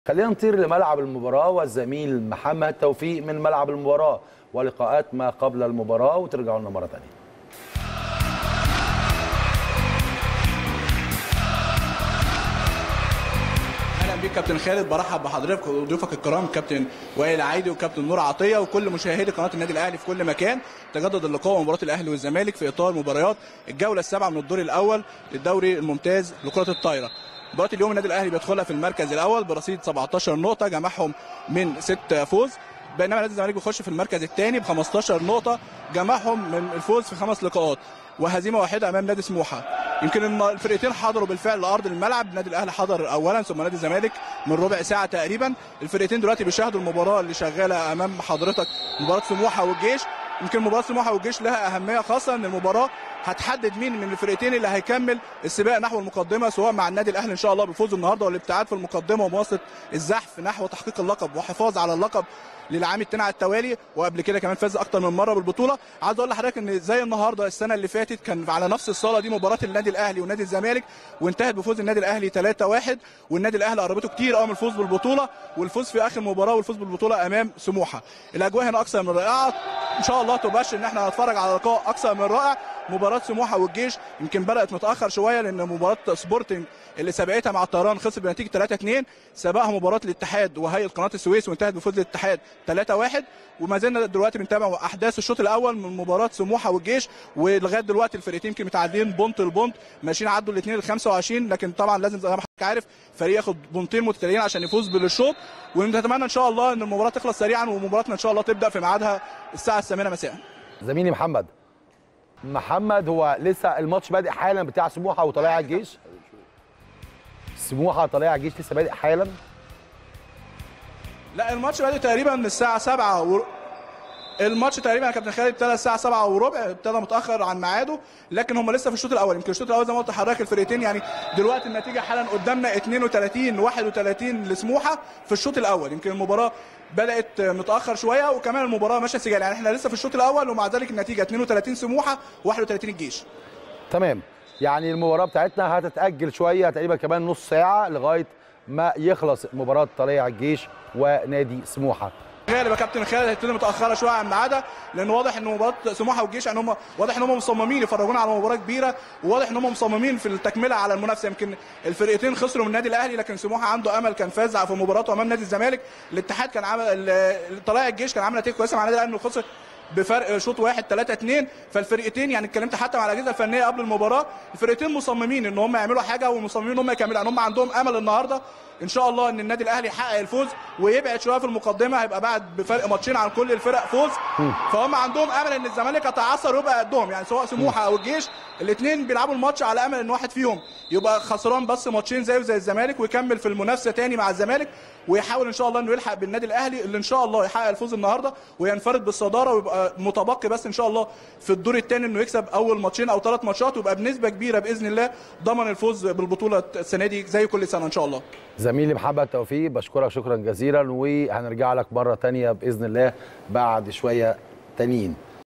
خلينا نطير لملعب المباراة والزميل محمد توفيق من ملعب المباراة ولقاءات ما قبل المباراة وترجعوا لنا مرة ثانية اهلا بيك كابتن خالد برحب بحضرتك وضيوفك الكرام كابتن وائل عايدي وكابتن نور عطيه وكل مشاهدي قناه النادي الاهلي في كل مكان تجدد اللقاء ومباراه الاهلي والزمالك في اطار مباريات الجوله السابعه من الدور الاول للدوري الممتاز لكره الطايره مباراه اليوم النادي الاهلي بيدخلها في المركز الاول برصيد 17 نقطه جمعهم من ست فوز بينما نادي الزمالك بيخش في المركز الثاني ب 15 نقطه جمعهم من الفوز في خمس لقاءات وهزيمه واحده امام نادي سموحه يمكن الم- الفرقتين حضروا بالفعل لارض الملعب النادي الاهلي حضر اولا ثم نادي الزمالك من ربع ساعه تقريبا الفرقتين دلوقتي بيشاهدوا المباراه اللي شغاله امام حضرتك مباراه سموحه والجيش يمكن مباراه سموحه والجيش لها اهميه خاصه ان المباراه هتحدد مين من الفرقتين اللي هيكمل السباق نحو المقدمه سواء مع النادي الاهلي ان شاء الله بالفوز النهارده والابتعاد في المقدمه ومواصله الزحف نحو تحقيق اللقب وحفاظ على اللقب للعام الثاني على التوالي وقبل كده كمان فاز اكتر من مره بالبطوله عايز اقول لحضرتك ان زي النهارده السنه اللي فاتت كان على نفس الصاله دي مباراه النادي الاهلي ونادي الزمالك وانتهت بفوز النادي الاهلي 3-1 والنادي الاهلي قربته كتير قوي من الفوز بالبطوله والفوز في اخر مباراه والفوز بالبطوله امام سموحه الاجواء هنا اكثر من رائعه ان شاء الله تبشر ان احنا هنتفرج على لقاء اكثر من رائع مباراه سموحه والجيش يمكن بدات متاخر شويه لان مباراه سبورتنج اللي سبقتها مع الطيران خسر بنتيجه 3 2 سبقها مباراه الاتحاد وهيئه قناه السويس وانتهت بفوز الاتحاد 3 1 وما زلنا دلوقتي بنتابع احداث الشوط الاول من مباراه سموحه والجيش ولغايه دلوقتي الفرقتين يمكن متعادلين بونت لبونت ماشيين عدوا الاثنين ال 25 لكن طبعا لازم زي ما حضرتك عارف فريق ياخد بونتين متتاليين عشان يفوز بالشوط ونتمنى ان شاء الله ان المباراه تخلص سريعا ومباراتنا ان شاء الله تبدا في ميعادها الساعه الثامنه مساء زميلي محمد محمد هو لسه الماتش بادئ حالا بتاع سموحة وطلائع الجيش سموحة وطلائع الجيش لسه بادئ حالا لا الماتش بادئ تقريبا من الساعة 7 و... الماتش تقريبا يا كابتن خالد ابتدى الساعة 7 وربع ابتدى متأخر عن ميعاده لكن هم لسه في الشوط الأول يمكن الشوط الأول زي ما قلت لحضرتك الفرقتين يعني دلوقتي النتيجة حالا قدامنا 32 31 لسموحة في الشوط الأول يمكن المباراة بدأت متأخر شوية وكمان المباراة ماشية سجال يعني احنا لسه في الشوط الأول ومع ذلك النتيجة 32 سموحة 31 الجيش تمام يعني المباراة بتاعتنا هتتأجل شوية تقريبا كمان نص ساعة لغاية ما يخلص مباراة طلائع الجيش ونادي سموحة غالبا يا كابتن خالد هتبتدي متاخره شويه عن ميعادها لان واضح ان مباراه سموحه والجيش يعني هم واضح ان هم مصممين يفرجونا على مباراه كبيره وواضح ان هم مصممين في التكمله على المنافسه يمكن الفرقتين خسروا من النادي الاهلي لكن سموحه عنده امل كان فاز في مباراته امام نادي الزمالك الاتحاد كان عمل ال- طلائع الجيش كان عامل نتيجه كويسه مع النادي الاهلي انه خسر بفرق شوط واحد 3 2 فالفرقتين يعني اتكلمت حتى مع الاجهزه الفنيه قبل المباراه الفرقتين مصممين ان هم يعملوا حاجه ومصممين ان هم يكملوا يعني هم عندهم امل النهارده ان شاء الله ان النادي الاهلي يحقق الفوز ويبعد شويه في المقدمه هيبقى بعد بفرق ماتشين عن كل الفرق فوز فهم عندهم امل ان الزمالك يتعثر ويبقى قدهم يعني سواء سموحه او الجيش الاثنين بيلعبوا الماتش على امل ان واحد فيهم يبقى خسران بس ماتشين زيه زي الزمالك ويكمل في المنافسه تاني مع الزمالك ويحاول ان شاء الله انه يلحق بالنادي الاهلي اللي ان شاء الله يحقق الفوز النهارده وينفرد بالصداره ويبقى متبقي بس ان شاء الله في الدور الثاني انه يكسب اول ماتشين او ثلاث ماتشات ويبقى بنسبه كبيره باذن الله ضمن الفوز بالبطوله السنه دي زي كل سنه ان شاء الله زميلي محمد توفيق بشكرك شكرا جزيلا وهنرجع لك مرة تانية بإذن الله بعد شوية تانيين